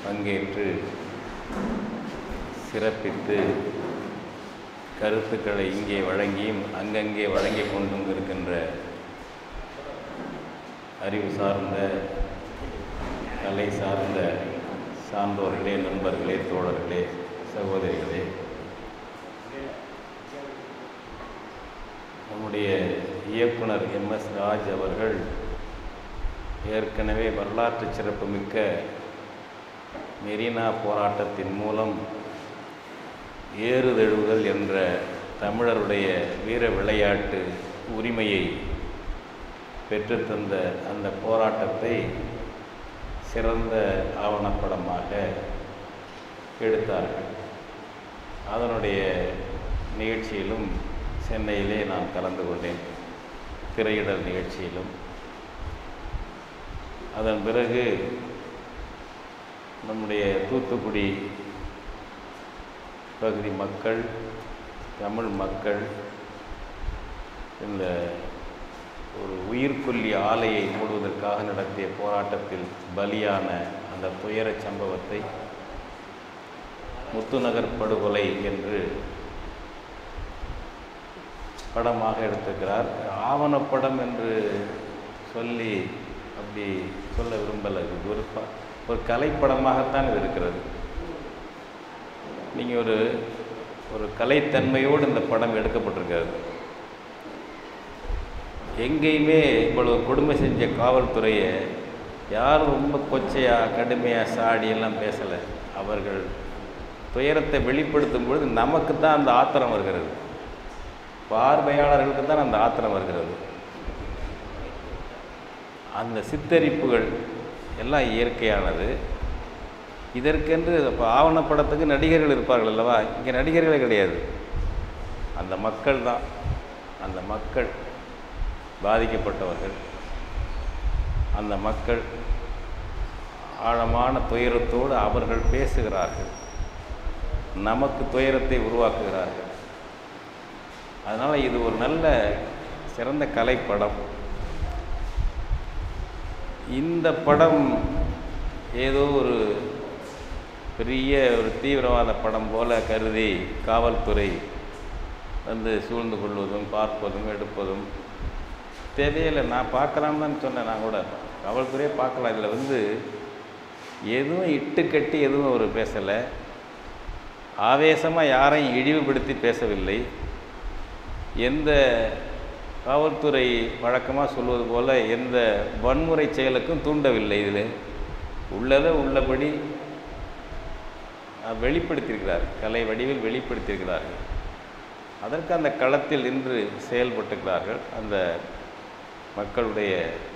பங்கேற்று சிறப்பித்து கருத்துக்களை இங்கே வழங்கியும் அங்கங்கே வழங்கி கொண்டும் இருக்கின்ற அறிவு சார்ந்த கலை சார்ந்த சான்றோர்களே நண்பர்களே தோழர்களே சகோதரிகளே நம்முடைய இயக்குனர் எம் எஸ் ராஜ் அவர்கள் ஏற்கனவே வரலாற்று சிறப்புமிக்க மெரினா போராட்டத்தின் மூலம் ஏறுதழுவுதல் என்ற தமிழருடைய வீர விளையாட்டு உரிமையை பெற்றுத்தந்த அந்த போராட்டத்தை சிறந்த ஆவணப்படமாக எடுத்தார்கள் அதனுடைய நிகழ்ச்சியிலும் சென்னையிலே நான் கலந்து கொண்டேன் திரையிடல் நிகழ்ச்சியிலும் அதன் பிறகு நம்முடைய தூத்துக்குடி பகுதி மக்கள் தமிழ் மக்கள் இந்த ஒரு உயிர்கொல்லி ஆலையை மூடுவதற்காக நடத்திய போராட்டத்தில் பலியான அந்த துயரச் சம்பவத்தை முத்துநகர் படுகொலை என்று படமாக எடுத்திருக்கிறார் ஆவணப்படம் என்று சொல்லி அப்படி சொல்ல விரும்பலை இது ஒரு ப ஒரு கலைப்படமாகத்தான் இது இருக்கிறது நீங்கள் ஒரு ஒரு கலைத்தன்மையோடு இந்த படம் எடுக்கப்பட்டிருக்கிறது எங்கேயுமே இவ்வளவு கொடுமை செஞ்ச காவல்துறையை யாரும் ரொம்ப கொச்சையாக கடுமையாக சாடி எல்லாம் பேசலை அவர்கள் துயரத்தை வெளிப்படுத்தும் பொழுது நமக்கு தான் அந்த ஆத்திரம் வருகிறது பார்வையாளர்களுக்கு தான் அந்த ஆத்திரம் வருகிறது அந்த சித்தரிப்புகள் எல்லாம் இயற்கையானது இதற்கென்று இப்போ ஆவணப்படத்துக்கு நடிகர்கள் இருப்பார்கள் அல்லவா இங்கே நடிகர்களே கிடையாது அந்த மக்கள் தான் அந்த மக்கள் பாதிக்கப்பட்டவர்கள் அந்த மக்கள் ஆழமான துயரத்தோடு அவர்கள் பேசுகிறார்கள் நமக்கு துயரத்தை உருவாக்குகிறார்கள் அதனால் இது ஒரு நல்ல சிறந்த கலைப்படம் இந்த படம் ஏதோ ஒரு பெரிய ஒரு தீவிரவாத படம் போல கருதி காவல்துறை வந்து சூழ்ந்து கொள்வதும் பார்ப்பதும் எடுப்பதும் தேவையில்லை நான் பார்க்கலான்னு தான் சொன்னேன் நான் கூட காவல்துறையே பார்க்கலாம் இதில் வந்து எதுவும் இட்டு கட்டி எதுவும் அவர் பேசலை ஆவேசமாக யாரையும் இழிவுபடுத்தி பேசவில்லை எந்த காவல்துறை வழக்கமாக சொல்வது போல் எந்த வன்முறை செயலுக்கும் தூண்டவில்லை இதில் உள்ளதை உள்ளபடி வெளிப்படுத்தியிருக்கிறார் கலை வடிவில் வெளிப்படுத்தியிருக்கிறார்கள் அதற்கு அந்த களத்தில் நின்று செயல்பட்டுக்கிறார்கள் அந்த மக்களுடைய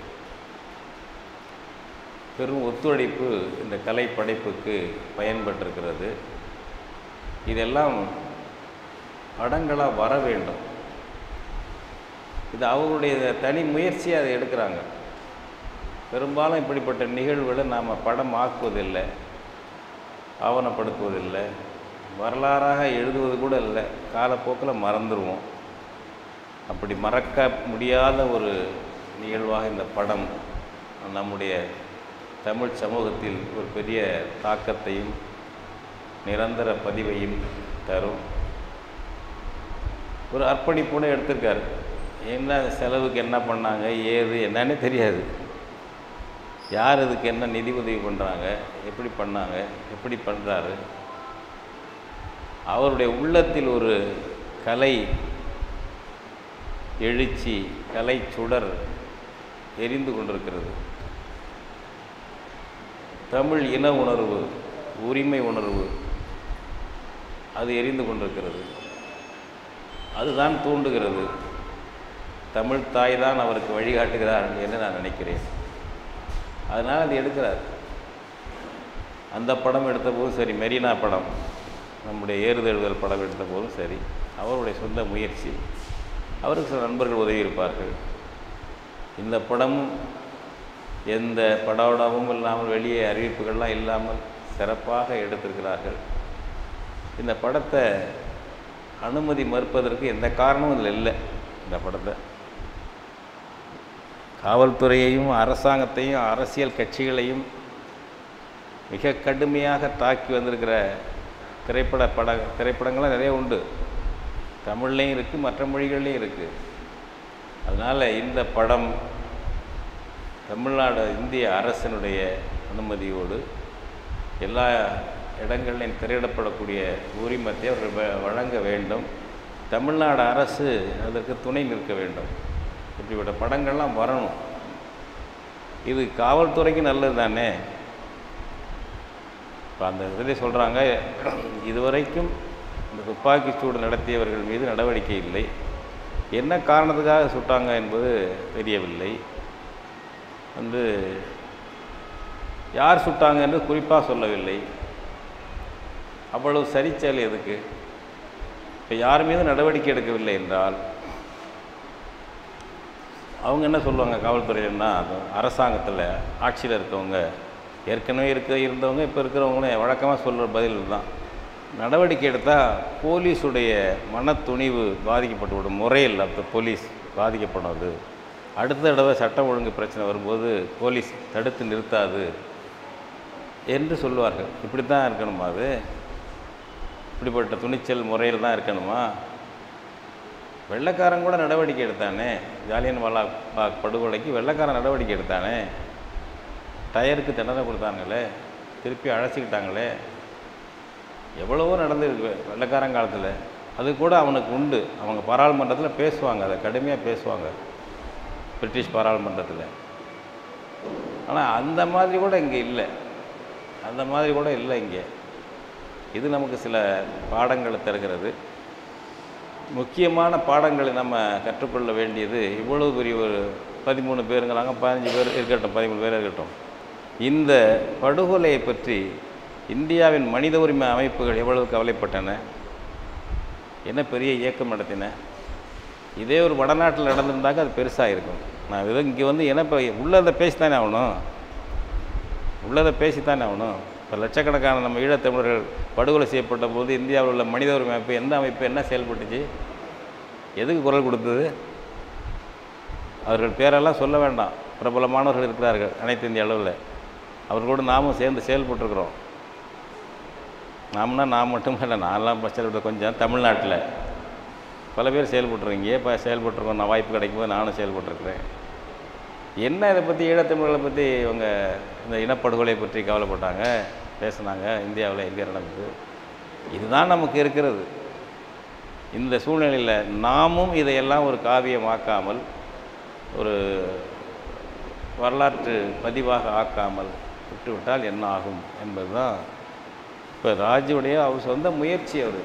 பெரும் ஒத்துழைப்பு இந்த கலை படைப்புக்கு பயன்பட்டிருக்கிறது இதெல்லாம் படங்களாக வர வேண்டும் இது அவருடைய தனி முயற்சியை அதை எடுக்கிறாங்க பெரும்பாலும் இப்படிப்பட்ட நிகழ்வுகளை நாம் படம் ஆக்குவதில்லை ஆவணப்படுத்துவதில்லை வரலாறாக எழுதுவது கூட இல்லை காலப்போக்கில் மறந்துடுவோம் அப்படி மறக்க முடியாத ஒரு நிகழ்வாக இந்த படம் நம்முடைய தமிழ் சமூகத்தில் ஒரு பெரிய தாக்கத்தையும் நிரந்தர பதிவையும் தரும் ஒரு அர்ப்பணிப்போடு எடுத்திருக்காரு என்ன செலவுக்கு என்ன பண்ணாங்க ஏது என்னன்னு தெரியாது யார் இதுக்கு என்ன நிதி உதவி பண்ணுறாங்க எப்படி பண்ணாங்க எப்படி பண்ணுறாரு அவருடைய உள்ளத்தில் ஒரு கலை எழுச்சி கலை சுடர் எரிந்து கொண்டிருக்கிறது தமிழ் இன உணர்வு உரிமை உணர்வு அது எரிந்து கொண்டிருக்கிறது அதுதான் தூண்டுகிறது தமிழ் தாய் தான் அவருக்கு வழிகாட்டுகிறார் என்று நான் நினைக்கிறேன் அதனால் அது எடுக்கிறார் அந்த படம் எடுத்தபோதும் சரி மெரினா படம் நம்முடைய ஏறுதழுதல் படம் எடுத்தபோதும் சரி அவருடைய சொந்த முயற்சி அவருக்கு சில நண்பர்கள் உதவி இருப்பார்கள் இந்த படமும் எந்த படோடமும் இல்லாமல் வெளியே அறிவிப்புகள்லாம் இல்லாமல் சிறப்பாக எடுத்திருக்கிறார்கள் இந்த படத்தை அனுமதி மறுப்பதற்கு எந்த காரணமும் இதில் இல்லை இந்த படத்தை காவல்துறையையும் அரசாங்கத்தையும் அரசியல் கட்சிகளையும் மிக கடுமையாக தாக்கி வந்திருக்கிற திரைப்பட பட திரைப்படங்கள்லாம் நிறைய உண்டு தமிழ்லேயும் இருக்குது மற்ற மொழிகள்லேயும் இருக்குது அதனால் இந்த படம் தமிழ்நாடு இந்திய அரசினுடைய அனுமதியோடு எல்லா இடங்களிலும் திரையிடப்படக்கூடிய உரிமத்தை அவர்கள் வ- வழங்க வேண்டும் தமிழ்நாடு அரசு அதற்கு துணை நிற்க வேண்டும் இப்படிப்பட்ட படங்கள்லாம் வரணும் இது காவல்துறைக்கு நல்லது தானே இப்போ அந்த இதில் சொல்கிறாங்க இதுவரைக்கும் இந்த துப்பாக்கி சூடு நடத்தியவர்கள் மீது நடவடிக்கை இல்லை என்ன காரணத்துக்காக சுட்டாங்க என்பது தெரியவில்லை வந்து யார் சுட்டாங்க என்று குறிப்பாக சொல்லவில்லை அவ்வளவு சரிச்சல் எதுக்கு இப்போ யார் மீதும் நடவடிக்கை எடுக்கவில்லை என்றால் அவங்க என்ன சொல்லுவாங்க காவல்துறையினா அது அரசாங்கத்தில் ஆட்சியில் இருக்கவங்க ஏற்கனவே இருக்க இருந்தவங்க இப்போ இருக்கிறவங்களே வழக்கமாக சொல்கிற பதில் தான் நடவடிக்கை எடுத்தால் போலீஸுடைய மன துணிவு பாதிக்கப்பட்டு விடும் முறையில் அந்த போலீஸ் பாதிக்கப்படுது அடுத்த தடவை சட்டம் ஒழுங்கு பிரச்சனை வரும்போது போலீஸ் தடுத்து நிறுத்தாது என்று சொல்லுவார்கள் இப்படி தான் இருக்கணுமா அது இப்படிப்பட்ட துணிச்சல் முறையில் தான் இருக்கணுமா வெள்ளைக்காரன் கூட நடவடிக்கை எடுத்தானே ஜாலியன் வாலா பாக் படுகொலைக்கு வெள்ளைக்காரன் நடவடிக்கை எடுத்தானே டயருக்கு தண்டனை கொடுத்தாங்களே திருப்பி அழைச்சிக்கிட்டாங்களே எவ்வளவோ நடந்திருக்கு வெள்ளைக்காரன் காலத்தில் அது கூட அவனுக்கு உண்டு அவங்க பாராளுமன்றத்தில் பேசுவாங்க அதை கடுமையாக பேசுவாங்க பிரிட்டிஷ் பாராளுமன்றத்தில் ஆனால் அந்த மாதிரி கூட இங்கே இல்லை அந்த மாதிரி கூட இல்லை இங்கே இது நமக்கு சில பாடங்களை தருகிறது முக்கியமான பாடங்களை நம்ம கற்றுக்கொள்ள வேண்டியது இவ்வளவு பெரிய ஒரு பதிமூணு பேருங்கிறாங்க பதினஞ்சு பேர் இருக்கட்டும் பதிமூணு பேர் இருக்கட்டும் இந்த படுகொலையை பற்றி இந்தியாவின் மனித உரிமை அமைப்புகள் எவ்வளவு கவலைப்பட்டன என்ன பெரிய இயக்கம் நடத்தின இதே ஒரு வடநாட்டில் நடந்திருந்தாக்க அது பெருசாக இருக்கும் நான் ஏதோ இங்கே வந்து என்ன இப்போ உள்ளதை பேசித்தானே ஆகணும் உள்ளதை பேசித்தானே ஆகணும் இப்போ லட்சக்கணக்கான நம்ம ஈழத்தமிழர்கள் படுகொலை செய்யப்பட்ட போது இந்தியாவில் உள்ள மனித உரிமை அமைப்பு எந்த அமைப்பு என்ன செயல்பட்டுச்சு எதுக்கு குரல் கொடுத்தது அவர்கள் பேரெல்லாம் சொல்ல வேண்டாம் பிரபலமானவர்கள் இருக்கிறார்கள் அனைத்து இந்திய அளவில் அவர்களோடு நாமும் சேர்ந்து செயல்பட்டுருக்குறோம் நாம்னா நான் மட்டும் இல்லை நான்லாம் செயல்பட்ட கொஞ்சம் தமிழ்நாட்டில் பல பேர் செயல்பட்டுருங்க இப்போ செயல்பட்டுருக்கோம் நான் வாய்ப்பு கிடைக்கும்போது நானும் செயல்பட்டுருக்குறேன் என்ன இதை பற்றி ஈழத்தமிழர்களை பற்றி இவங்க இந்த இனப்படுகொலை பற்றி கவலைப்பட்டாங்க பேசுனாங்க இந்தியாவில் எங்கே நடந்தது இதுதான் நமக்கு இருக்கிறது இந்த சூழ்நிலையில் நாமும் இதையெல்லாம் ஒரு காவியமாக்காமல் ஒரு வரலாற்று பதிவாக ஆக்காமல் விட்டுவிட்டால் என்ன ஆகும் என்பது தான் இப்போ ராஜுடைய அவர் சொந்த முயற்சி அவர்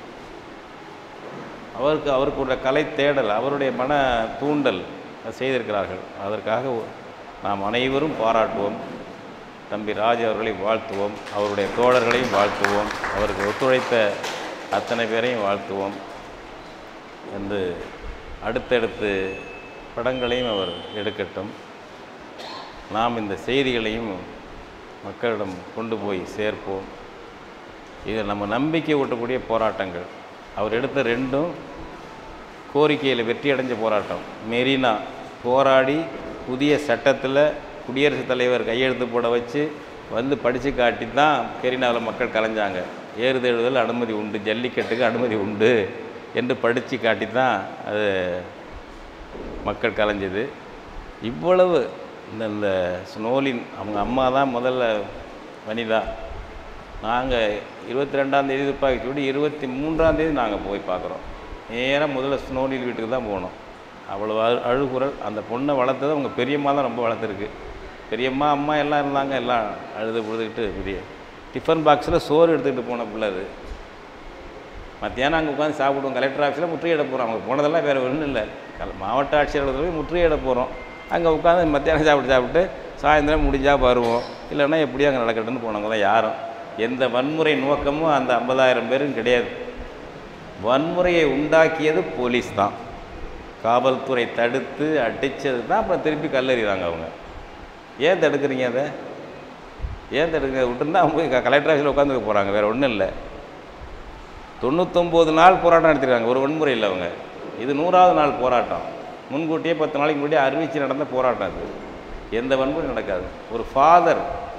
அவருக்கு அவருக்கு உள்ள கலை தேடல் அவருடைய மன தூண்டல் செய்திருக்கிறார்கள் அதற்காக நாம் அனைவரும் பாராட்டுவோம் தம்பி ராஜ் அவர்களை வாழ்த்துவோம் அவருடைய தோழர்களையும் வாழ்த்துவோம் அவருக்கு ஒத்துழைத்த அத்தனை பேரையும் வாழ்த்துவோம் என்று அடுத்தடுத்து படங்களையும் அவர் எடுக்கட்டும் நாம் இந்த செய்திகளையும் மக்களிடம் கொண்டு போய் சேர்ப்போம் இது நம்ம நம்பிக்கை ஊட்டக்கூடிய போராட்டங்கள் அவர் எடுத்த ரெண்டும் கோரிக்கையில் வெற்றி அடைஞ்ச போராட்டம் மெரினா போராடி புதிய சட்டத்தில் குடியரசுத் தலைவர் கையெழுத்து போட வச்சு வந்து படித்து காட்டி தான் மெரினாவில் மக்கள் கலைஞ்சாங்க ஏறுதழுதல் அனுமதி உண்டு ஜல்லிக்கட்டுக்கு அனுமதி உண்டு என்று படித்து காட்டி தான் அது மக்கள் கலைஞ்சது இவ்வளவு இந்த இந்த ஸ்னோலின் அவங்க அம்மா தான் முதல்ல வனிதா நாங்கள் இருபத்தி ரெண்டாந்தேதி துப்பாக்கி சூடி இருபத்தி மூன்றாந்தேதி நாங்கள் போய் பார்க்குறோம் நேராக முதல்ல ஸ்னோலின் வீட்டுக்கு தான் போனோம் அவ்வளோ அழு அழுகுரல் அந்த பொண்ணை வளர்த்தது அவங்க பெரியம்மா தான் ரொம்ப வளர்த்துருக்கு பெரியம்மா அம்மா எல்லாம் இருந்தாங்க எல்லாம் அழுது புழுதுகிட்டு பெரிய டிஃபன் பாக்ஸில் சோறு எடுத்துக்கிட்டு போன பிள்ளை அது மத்தியானம் அங்கே உட்காந்து சாப்பிடுவோம் கலெக்டர் ஆஃபீஸில் முற்றுகையிட போகிறோம் அவங்க போனதெல்லாம் வேறு ஒன்றும் இல்லை கல மாவட்ட ஆட்சியர் போய் முற்றுகையிட போகிறோம் அங்கே உட்காந்து மத்தியானம் சாப்பிட்டு சாப்பிட்டு சாயந்தரம் முடிஞ்சால் வருவோம் இல்லைன்னா எப்படியும் அங்கே நடக்கட்டும்னு போனவங்க தான் யாரும் எந்த வன்முறை நோக்கமும் அந்த ஐம்பதாயிரம் பேரும் கிடையாது வன்முறையை உண்டாக்கியது போலீஸ் தான் காவல்துறை தடுத்து அடித்தது தான் அப்புறம் திருப்பி கல்லறிகிறாங்க அவங்க ஏன் தடுக்கிறீங்க அதை ஏன் தடுக்கிறீங்க விட்டுருந்தா அவங்க போய் கலெக்டர் ஆஃபீஸில் உட்காந்துக்க போகிறாங்க வேறு ஒன்றும் இல்லை தொண்ணூத்தொம்பது நாள் போராட்டம் நடத்திருக்காங்க ஒரு வன்முறை இல்லை அவங்க இது நூறாவது நாள் போராட்டம் முன்கூட்டியே பத்து நாளைக்கு முன்னாடியே அறிவிச்சு நடந்த போராட்டம் அது எந்த வன்முறை நடக்காது ஒரு ஃபாதர்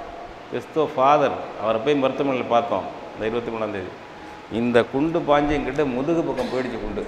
கிறிஸ்துவ ஃபாதர் அவரை போய் மருத்துவமனையில் பார்த்தோம் இந்த இருபத்தி மூணாந்தேதி இந்த குண்டு பாஞ்சு எங்கிட்ட முதுகு பக்கம் போயிடுச்சு குண்டு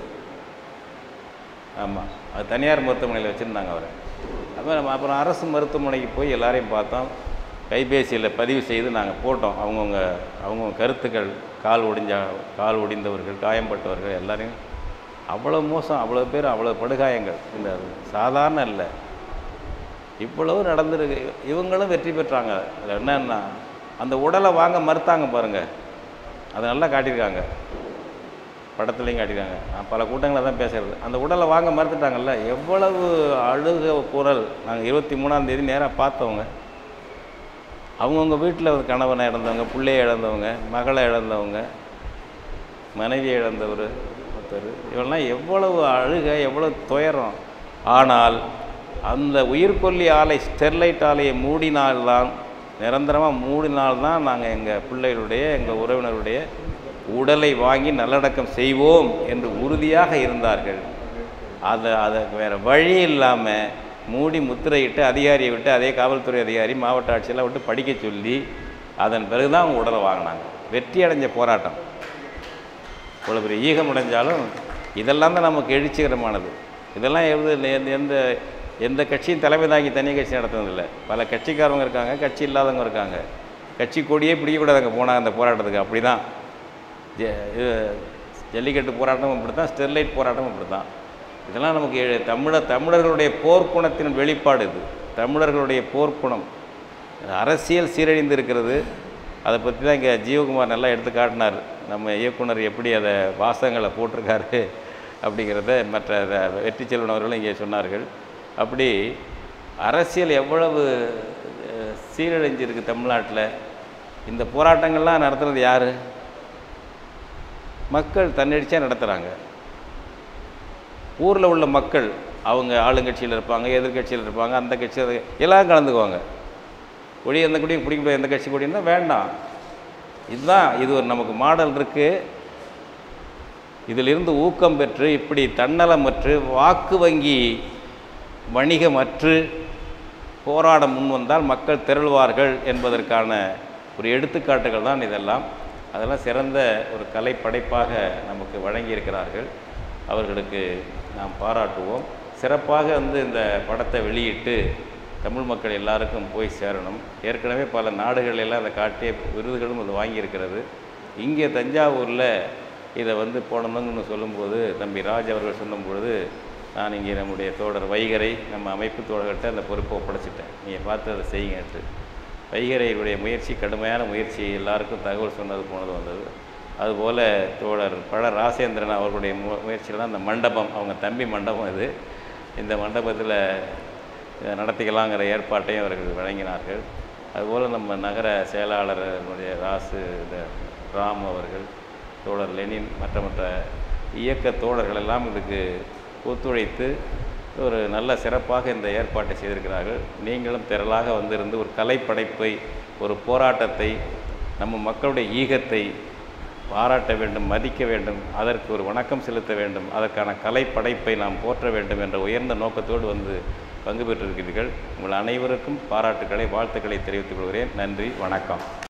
ஆமாம் அது தனியார் மருத்துவமனையில் வச்சுருந்தாங்க அவரை அப்புறம் அப்புறம் அரசு மருத்துவமனைக்கு போய் எல்லாரையும் பார்த்தோம் கைபேசியில் பதிவு செய்து நாங்கள் போட்டோம் அவங்கவுங்க அவங்கவுங்க கருத்துக்கள் கால் ஒடிஞ்ச கால் ஒடிந்தவர்கள் காயம்பட்டவர்கள் எல்லாரையும் அவ்வளோ மோசம் அவ்வளோ பேர் அவ்வளோ படுகாயங்கள் இந்த சாதாரண இல்லை இவ்வளவு நடந்திருக்கு இவங்களும் வெற்றி பெற்றாங்க அதில் என்னன்னா அந்த உடலை வாங்க மறுத்தாங்க பாருங்கள் அதை நல்லா காட்டியிருக்காங்க படத்துலையும் காட்டியிருக்காங்க நான் பல கூட்டங்களில் தான் பேசுகிறது அந்த உடலை வாங்க மறுத்துட்டாங்கல்ல எவ்வளவு அழுக குரல் நாங்கள் இருபத்தி மூணாந்தேதி நேராக பார்த்தவங்க அவங்கவுங்க வீட்டில் கணவனை இழந்தவங்க பிள்ளையை இழந்தவங்க மகளை இழந்தவங்க மனைவியை இழந்தவர் ஒருத்தர் இவெல்லாம் எவ்வளவு அழுக எவ்வளவு துயரம் ஆனால் அந்த உயிர்கொல்லி ஆலை ஸ்டெர்லைட் ஆலையை மூடினால்தான் நிரந்தரமாக மூடினால்தான் நாங்கள் எங்கள் பிள்ளைகளுடைய எங்கள் உறவினருடைய உடலை வாங்கி நல்லடக்கம் செய்வோம் என்று உறுதியாக இருந்தார்கள் அதை அதை வேறு வழி இல்லாமல் மூடி முத்திரையிட்டு அதிகாரியை விட்டு அதே காவல்துறை அதிகாரி மாவட்ட ஆட்சியெல்லாம் விட்டு படிக்க சொல்லி அதன் பிறகு தான் அவங்க உடலை வாங்கினாங்க வெற்றி அடைஞ்ச போராட்டம் இவ்வளோ பெரிய ஈகம் அடைஞ்சாலும் இதெல்லாம் தான் நமக்கு எழுச்சிகரமானது இதெல்லாம் எந்த எந்த- எந்த எந்த கட்சியும் தலைமை தாங்கி தனி கட்சி நடத்துனதில்லை பல கட்சிக்காரவங்க இருக்காங்க கட்சி இல்லாதவங்க இருக்காங்க கட்சி கொடியே பிடிக்கக்கூடாதுங்க போனாங்க அந்த போராட்டத்துக்கு அப்படி தான் ஜ- இது ஜல்லிக்கட்டு போராட்டமும் இப்படி தான் ஸ்டெர்லைட் போராட்டமும் இப்படி தான் இதெல்லாம் நமக்கு எழு- தமிழர் தமிழர்களுடைய போர்க்குணத்தின் வெளிப்பாடு இது தமிழர்களுடைய போர்க்குணம் அரசியல் சீரழிந்து இருக்கிறது அதை பற்றி தான் இங்கே ஜீவகுமார் நல்லா எடுத்து காட்டினார் நம்ம இயக்குனர் எப்படி அதை வாசகங்களை போட்டிருக்காரு அப்படிங்கிறத மற்ற த- வெற்றி செல்வன் அவர்களும் இங்கே சொன்னார்கள் அப்படி அரசியல் எவ்வளவு அஹ், சீரழிஞ்சிருக்கு தமிழ்நாட்டில் இந்த போராட்டங்கள்லாம் நடத்துனது யார் மக்கள் தன்னெழுச்சியாக நடத்துகிறாங்க ஊரில் உள்ள மக்கள் அவங்க ஆளுங்கட்சியில் இருப்பாங்க எதிர்க்கட்சியில் இருப்பாங்க அந்த கட்சி அது- எல்லாம் கலந்துக்குவாங்க கொடி எந்த கொடியும் பிடிக்க முடியாது எந்த கட்சி கொடின்னா வேண்டாம் இதுதான் இது ஒரு நமக்கு மாடல் இருக்குது இதிலிருந்து ஊக்கம் பெற்று இப்படி தன்னலமற்று வாக்கு வங்கி வணிகமற்று போராட முன் வந்தால் மக்கள் திரள்வார்கள் என்பதற்கான ஒரு எடுத்துக்காட்டுகள் தான் இதெல்லாம் அதெல்லாம் சிறந்த ஒரு கலை படைப்பாக நமக்கு வழங்கியிருக்கிறார்கள் அவர்களுக்கு நாம் பாராட்டுவோம் சிறப்பாக வந்து இந்த படத்தை வெளியிட்டு தமிழ் மக்கள் எல்லாருக்கும் போய் சேரணும் ஏற்கனவே பல நாடுகள் எல்லாம் அதை காட்டிய விருதுகளும் அது வாங்கியிருக்கிறது இங்கே தஞ்சாவூரில் இதை வந்து போடணும்னு சொல்லும்போது தம்பி ராஜ் அவர்கள் சொல்லும்பொழுது நான் இங்கே நம்முடைய தோழர் வைகரை நம்ம அமைப்பு தோழர்கிட்ட அந்த பொறுப்பை ஒப்படைச்சிட்டேன் நீங்கள் பார்த்து அதை செய்யுங்கன்ட்டு வைகரையுடைய முயற்சி கடுமையான முயற்சி எல்லாருக்கும் தகவல் சொன்னது போனது வந்தது அதுபோல் தோழர் பழ ராசேந்திரன் அவர்களுடைய மு முயற்சியில் தான் அந்த மண்டபம் அவங்க தம்பி மண்டபம் இது இந்த மண்டபத்தில் இதை நடத்திக்கலாங்கிற ஏற்பாட்டையும் அவர்கள் வழங்கினார்கள் அதுபோல் நம்ம நகர செயலாளருடைய ராசு இந்த ராம் அவர்கள் தோழர் லெனின் மற்ற மற்ற இயக்க தோழர்கள் எல்லாம் இதுக்கு ஒத்துழைத்து ஒரு நல்ல சிறப்பாக இந்த ஏற்பாட்டை செய்திருக்கிறார்கள் நீங்களும் திரளாக வந்திருந்து ஒரு கலைப்படைப்பை ஒரு போராட்டத்தை நம்ம மக்களுடைய ஈகத்தை பாராட்ட வேண்டும் மதிக்க வேண்டும் அதற்கு ஒரு வணக்கம் செலுத்த வேண்டும் அதற்கான கலைப்படைப்பை நாம் போற்ற வேண்டும் என்ற உயர்ந்த நோக்கத்தோடு வந்து பங்கு பெற்றிருக்கிறீர்கள் உங்கள் அனைவருக்கும் பாராட்டுக்களை வாழ்த்துக்களை தெரிவித்துக் கொள்கிறேன் நன்றி வணக்கம்